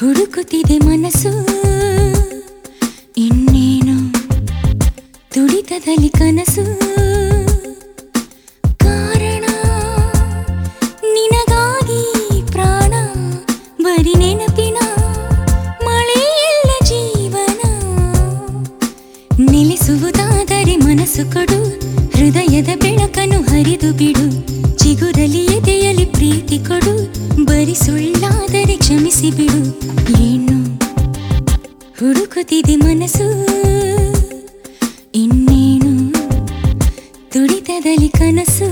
ಹುಡುಕುತ್ತಿದೆ ಮನಸ್ಸು ಇನ್ನೇನು ತುಡಿತದಲ್ಲಿ ಕನಸು ಕಾರಣ ನಿನಗಾಗಿ ಪ್ರಾಣ ಬರಿ ನೆನಪಿನ ಮಳೆಯೆಲ್ಲ ಜೀವನ ನಿಲ್ಲಿಸುವುದಾದರೆ ಮನಸ್ಸು ಕೊಡು ಹೃದಯದ ಬೆಳಕನ್ನು ಹರಿದು ಬಿಡು ಚಿಗುರಲಿ ಎದೆಯಲಿ ಪ್ರೀತಿ ಕೊಡು ಬರಿ ಸುಳ್ಳಾದರೆ ಕ್ಷಮಿಸಿ ಬಿಡು ಏನು ಹುಡುಕುತ್ತಿದೆ ಮನಸ್ಸು ಇನ್ನೇನು ತುಡಿತದಲ್ಲಿ ಕನಸು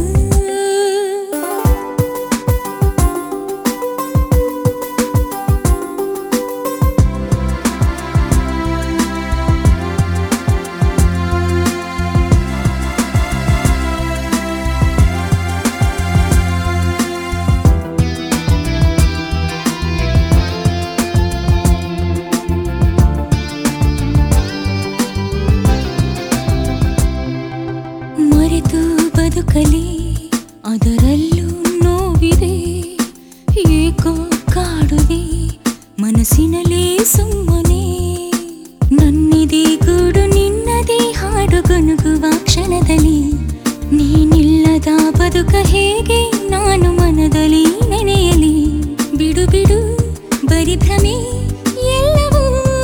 ಮರೆತು ಬದುಕಲಿ ಅದರಲ್ಲೂ ನೋವಿದೆ ಏಕೋ ಕಾಡುವೆ ಮನಸ್ಸಿನಲ್ಲೇ ಸುಮ್ಮನೆ ನನ್ನಿದೆ ಗೂಡು ನಿನ್ನದೇ ಹಾಡು ಗುನುಗುವ ಕ್ಷಣದಲ್ಲಿ ನೀನಿಲ್ಲದ ಬದುಕ ಹೇಗೆ ನಾನು ಮನದಲ್ಲಿ ನೆನೆಯಲಿ ಬಿಡು ಬಿಡು ಬರಿ ಭ್ರಮೆ ಎಲ್ಲವೂ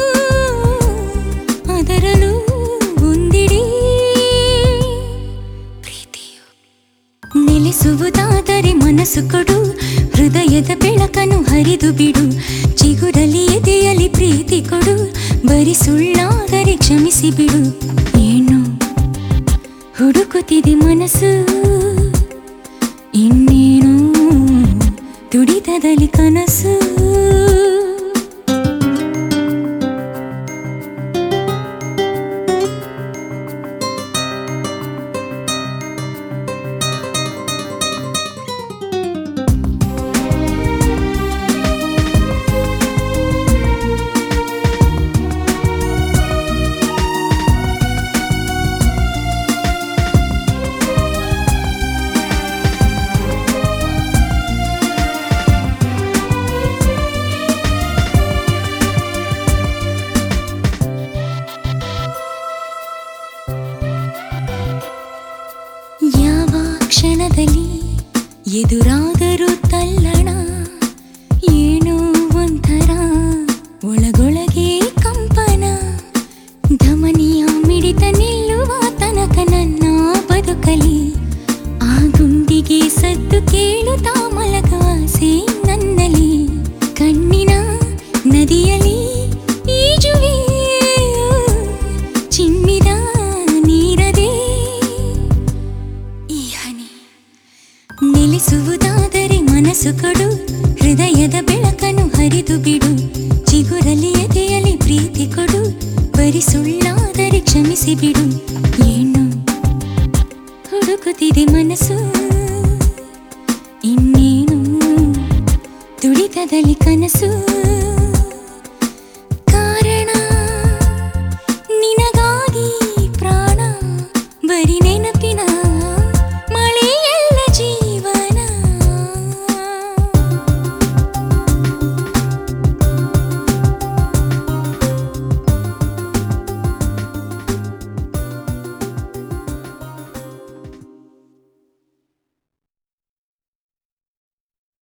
ಅದರಲ್ಲೂ ಒಂದಿಡೀ ಪ್ರೀತಿಯು ನೆಲೆಸುವುದಾದರೆ ಮನಸ್ಸು ಕೊಡು ಹೃದಯದ ಬೆಳಕನ್ನು ಹರಿದು ಬಿಡು ಚಿಗುರಲಿ ಎದೆಯಲಿ ಪ್ರೀತಿ ಕೊಡು ಬರಿ ಸುಳ್ಳಾದರೆ ಕ್ಷಮಿಸಿ ಬಿಡು ಏನು ಹುಡುಕುತ್ತಿದೆ ಮನಸ್ಸು ಇನ್ನೇನು ತುಡಿತದಲ್ಲಿ ಕನಸು ಯಾವ ಕ್ಷಣದಲ್ಲಿ ಎದುರಾದರೂ ತಲ್ಲಣ ಏನೋ ಒಂಥರ ಒಳಗೊಳಗೆ ಕಂಪನ ಧಮನಿಯ ಮಿಡಿತ ನಿಲ್ಲುವ ತನಕ ನನ್ನ ಬದುಕಲಿ ಆ ಗುಂಡಿಗೆ ಸದ್ದು ಕೇಳುತ್ತಾ ಮಲಗುವ ಆಸೆ ನನ್ನಲ್ಲಿ ಕಣ್ಣಿನ ನದಿಯಲ್ಲಿ ಈಜುವೆ ಚಿಮ್ಮಿದ ನೀರದೇ ಈ ಹನಿ ನಿಲ್ಲಿಸುವುದಾದರೆ ಮನಸ್ಸು ಕೊಡು ಹೃದಯದ ಬೆಳಕನ್ನು ಹರಿದು ಬಿಡು ಚಿಗುರಲಿ ಎದೆಯಲಿ ಪ್ರೀತಿ ಕೊಡು ಬರಿ ಸುಳ್ಳಾದರೆ ಕ್ಷಮಿಸಿ ಬಿಡು ಏನು ಹುಡುಕುತ್ತಿದೆ ಮನಸ್ಸು ಇನ್ನೇನು ತುಡಿತದಲ್ಲಿ ಕನಸು